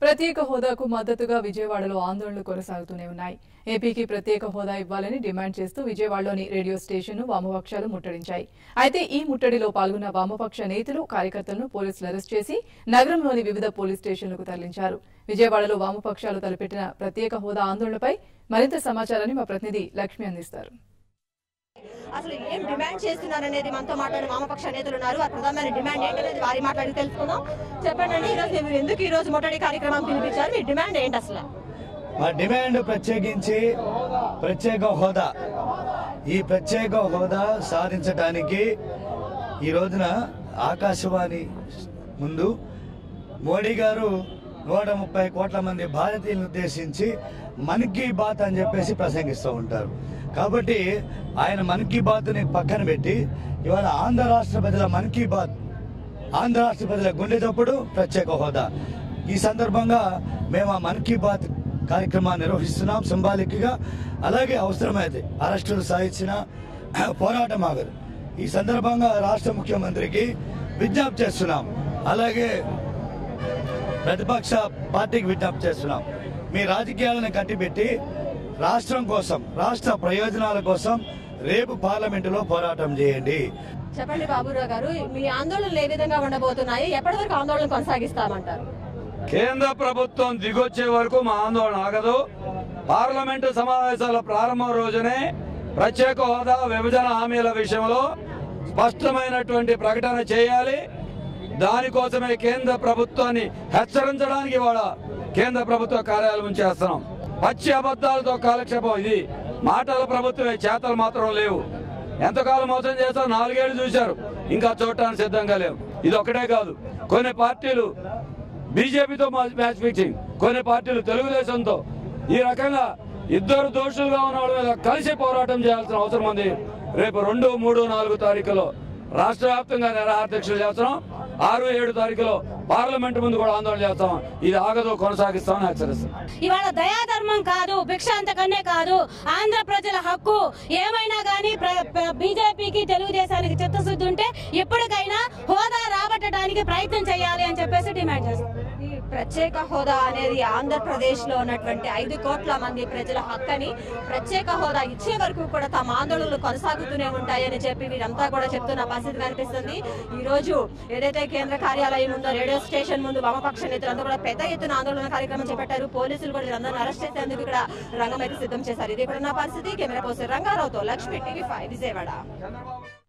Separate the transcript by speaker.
Speaker 1: ప్రత్యేక హోదాకు మద్దతుగా విజయవాడలో ఆందోళనలు కొనసాగుతూనే ఉన్నాయి ఏపీకి ప్రత్యేక హోదా ఇవ్వాలని డిమాండ్ చేస్తూ విజయవాడలోని రేడియో స్టేషన్ను వామపక్షాలు ముట్టడించాయి అయితే ఈ ముట్టడిలో పాల్గొన్న వామపక్ష నేతలు కార్యకర్తలను పోలీసులు అరెస్ట్ చేసి నగరంలోని వివిధ పోలీస్ స్టేషన్లకు తరలించారు విజయవాడలో వామపక్షాలు తలపెట్టిన ప్రత్యేక హోదా ఆందోళనపై మరింత సమాచారాన్ని మా ప్రతినిధి లక్ష్మి అందిస్తారు
Speaker 2: అసలు ఏం డిమాండ్ చేస్తున్నారనేది మనతో మాట్లాడిన వామపక్ష నేతలు ఉన్నారు ఆ ప్రధానమైన డిమాండ్ ఏంటనేది వారి మాట్లాడి తెలుసుకుందాం చెప్పండి అండి ఈరోజు మీరు ఎందుకు ఈ రోజు ముట్టడి కార్యక్రమం పిలిపించారు మీ డిమాండ్ ఏంటి అసలు
Speaker 3: మా డిమాండ్ ప్రత్యేకించి ప్రత్యేక హోదా ఈ ప్రత్యేక హోదా సాధించడానికి ఈ రోజున ఆకాశవాణి ముందు మోడీ గారు నూట ముప్పై కోట్ల మంది భారతీయులను ఉద్దేశించి మన్ కీ బాత్ అని చెప్పేసి ప్రసంగిస్తూ ఉంటారు కాబట్టి ఆయన మన్ కీ బాత్ని పక్కన పెట్టి ఇవాళ ఆంధ్ర రాష్ట్ర ప్రజల మన్ కీ బాత్ ఆంధ్ర రాష్ట్ర ప్రజల గుండె చప్పుడు ప్రత్యేక హోదా ఈ సందర్భంగా మేము ఆ మన్ కీ బాత్ కార్యక్రమాన్ని నిర్వహిస్తున్నాం సింబాలిక్ గా అలాగే అవసరమైతే అరెస్టులు సాధించిన పోరాటం ఆగదు ఈ సందర్భంగా రాష్ట్ర ముఖ్యమంత్రికి విజ్ఞప్తి చేస్తున్నాం అలాగే ప్రతిపక్ష పార్టీకి విజ్ఞప్తి చేస్తున్నాం మీ రాజకీయాలను కట్టిపెట్టి రాష్ట్రం కోసం రాష్ట్ర ప్రయోజనాల కోసం రేపు పార్లమెంటులో పోరాటం చేయండి
Speaker 2: చెప్పండి బాబురావు గారు మీ ఆందోళనలు ఏ విధంగా ఉండబోతున్నాయి ఎప్పటి వరకు ఆందోళన కొనసాగిస్తామంటారు
Speaker 4: కేంద్ర ప్రభుత్వం దిగొచ్చే వరకు మా ఆందోళన ఆగదు పార్లమెంటు సమావేశాల ప్రారంభం రోజునే ప్రత్యేక హోదా విభజన హామీల విషయంలో స్పష్టమైనటువంటి ప్రకటన చేయాలి దానికోసమే కేంద్ర ప్రభుత్వాన్ని హెచ్చరించడానికి ఇవాళ కేంద్ర ప్రభుత్వ కార్యాలయం చేస్తున్నాం పచ్చి అబద్ధాలతో కాలక్షేపం ఇది మాటల ప్రభుత్వమే చేతలు మాత్రం లేవు ఎంతకాలం మోసం చేస్తారో నాలుగేళ్లు చూశారు ఇంకా చూడటానికి సిద్ధంగా లేవు ఇది ఒకటే కాదు కొన్ని పార్టీలు బీజేపీతో మ్యాచ్ ఫిక్సింగ్ కొన్ని పార్టీలు తెలుగుదేశంతో ఈ రకంగా ఇద్దరు దోషులుగా ఉన్న వాళ్ళ మీద కలిసి పోరాటం చేయాల్సిన అవసరం ఉంది రేపు రెండు మూడు నాలుగు తారీఖులో రాష్ట్ర వ్యాప్తంగా నిరాహార దీక్షలు చేస్తున్నాం ఆరు ఏడు తారీఖులో పార్లమెంట్ ముందు కూడా ఆందోళన చేస్తాం ఇది ఆగదు కొనసాగిస్తామని హెచ్చరిస్తాం
Speaker 5: ఇవాళ దయాధర్మం కాదు భిక్షాంతకన్నే కాదు ఆంధ్ర ప్రజల హక్కు ఏమైనా గానీ బీజేపీకి తెలుగుదేశానికి చిత్తశుద్ధి ఉంటే ఇప్పటికైనా హోదా రాబట్టడానికి ప్రయత్నం చేయాలి అని చెప్పేసి డిమాండ్ చేస్తారు
Speaker 2: ఈ ప్రత్యేక హోదా అనేది ఆంధ్రప్రదేశ్ లో ఉన్నటువంటి ఐదు కోట్ల మంది ప్రజల హక్కని ప్రత్యేక హోదా ఇచ్చే వరకు కూడా తమ ఆందోళనలు కొనసాగుతూనే ఉంటాయని చెప్పి వీరంతా కూడా చెప్తున్న పరిస్థితి కనిపిస్తుంది ఈ రోజు ఏదైతే కేంద్ర కార్యాలయం ఉందో రేడియో స్టేషన్ ముందు వామపక్ష నేతలంతా కూడా పెద్ద ఎత్తున ఆందోళన కార్యక్రమం చేపట్టారు పోలీసులు కూడా వీరందరిని అరెస్ట్ చేసేందుకు ఇక్కడ రంగం అయితే సిద్ధం చేశారు ఇది కూడా నా పరిస్థితి కెమెరా పోసే రంగారావుతో లక్ష్మి టీవీ ఫైవ్ విజయవాడ